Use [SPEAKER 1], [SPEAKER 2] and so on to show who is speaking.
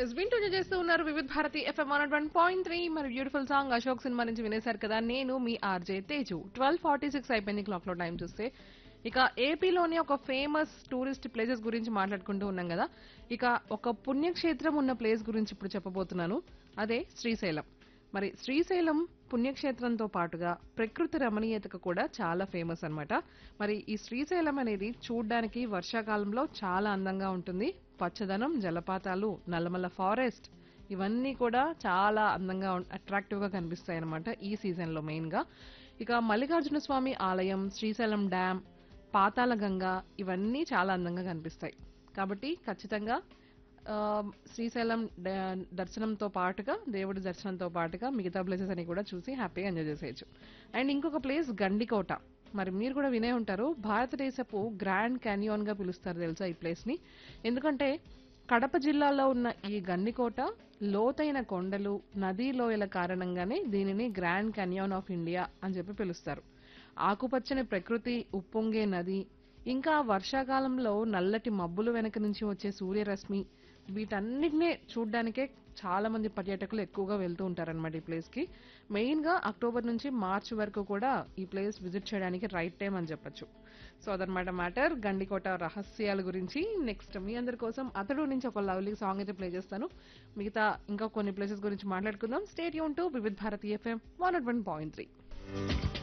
[SPEAKER 1] yes వింటూనే చేస్తూ ఉన్నారు Vividh Bharati FM one one point three మరి బ్యూటిఫుల్ సాంగ్ అశోక్ సినిమా నుంచి వినేశారు కదా నేను మీ RJ Teju twelve forty six అయిపోయింది క్లాక్ లో టైం చూస్తే ఇక ఏపీలోని ఒక ఫేమస్ టూరిస్ట్ ప్లేసెస్ గురించి మాట్లాడుకుంటూ ఉన్నాం కదా ఇక ఒక పుణ్యక్షేత్రం ఉన్న ప్లేస్ గురించి ఇప్పుడు చెప్పబోతున్నాను అదే శ్రీశైలం మరి శ్రీశైలం పుణ్యక్షేత్రంతో పాటుగా ప్రకృతి రమణీయతకు కూడా చాలా ఫేమస్ అన్నమాట మరి ఈ శ్రీశైలం అనేది చూడ్డానికి వర్షాకాలంలో చాలా అందంగా ఉంటుంది పచ్చదనం జలపాతాలు నల్లమల్ల ఫారెస్ట్ ఇవన్నీ కూడా చాలా అందంగా అట్రాక్టివ్ గా కనిపిస్తాయి అన్నమాట ఈ సీజన్ లో మెయిన్ గా ఇక మల్లికార్జున స్వామి ఆలయం శ్రీశైలం డ్యామ్ పాతాళ గంగ ఇవన్నీ చాలా అందంగా కనిపిస్తాయి కాబట్టి ఖచ్చితంగా ఆ, శ్రీశైలం ద- దర్శనంతో పాటుగా దేవుడి దర్శనంతో పాటుగా మిగతా ప్లేసెస్ అని కూడా చూసి హ్యాపీగా ఎంజాయ్ చేసేయచ్చు అండ్ ఇంకొక ప్లేస్ గండికోట మరి మీరు కూడా వినే ఉంటారు భారతదేశపు గ్రాండ్ క్యానియోన్ గా పిలుస్తారు తెలుసా ఈ ప్లేస్ ని ఎందుకంటే కడప జిల్లాలో ఉన్న ఈ గండికోట లోతైన కొండలు నదీ లోయల కారణంగానే దీనిని గ్రాండ్ క్యానియోన్ ఆఫ్ ఇండియా అని చెప్పి పిలుస్తారు ఆకుపచ్చని ప్రకృతి ఉప్పొంగే నది ఇంకా వర్షాకాలంలో నల్లటి మబ్బులు వెనక నుంచి వచ్చే సూర్యరశ్మి వీటన్నిటినీ చూడ్డానికే చాలా మంది పర్యాటకులు ఎక్కువగా వెళ్తూ ఉంటారన్నమాట ఈ ప్లేస్ కి మెయిన్ గా అక్టోబర్ నుంచి మార్చ్ వరకు కూడా ఈ ప్లేస్ విజిట్ చేయడానికి రైట్ టైం అని చెప్పొచ్చు సో అదనమాట మ్యాటర్ గండికోట రహస్యాల గురించి నెక్స్ట్ మీ అందరి కోసం అతడు నుంచి ఒక లవ్లీ సాంగ్ అయితే ప్లే చేస్తాను మిగతా ఇంకా కొన్ని ప్లేసెస్ గురించి మాట్లాడుకుందాం స్టేట్ యూన్ to Vividh Bharati FM one one point three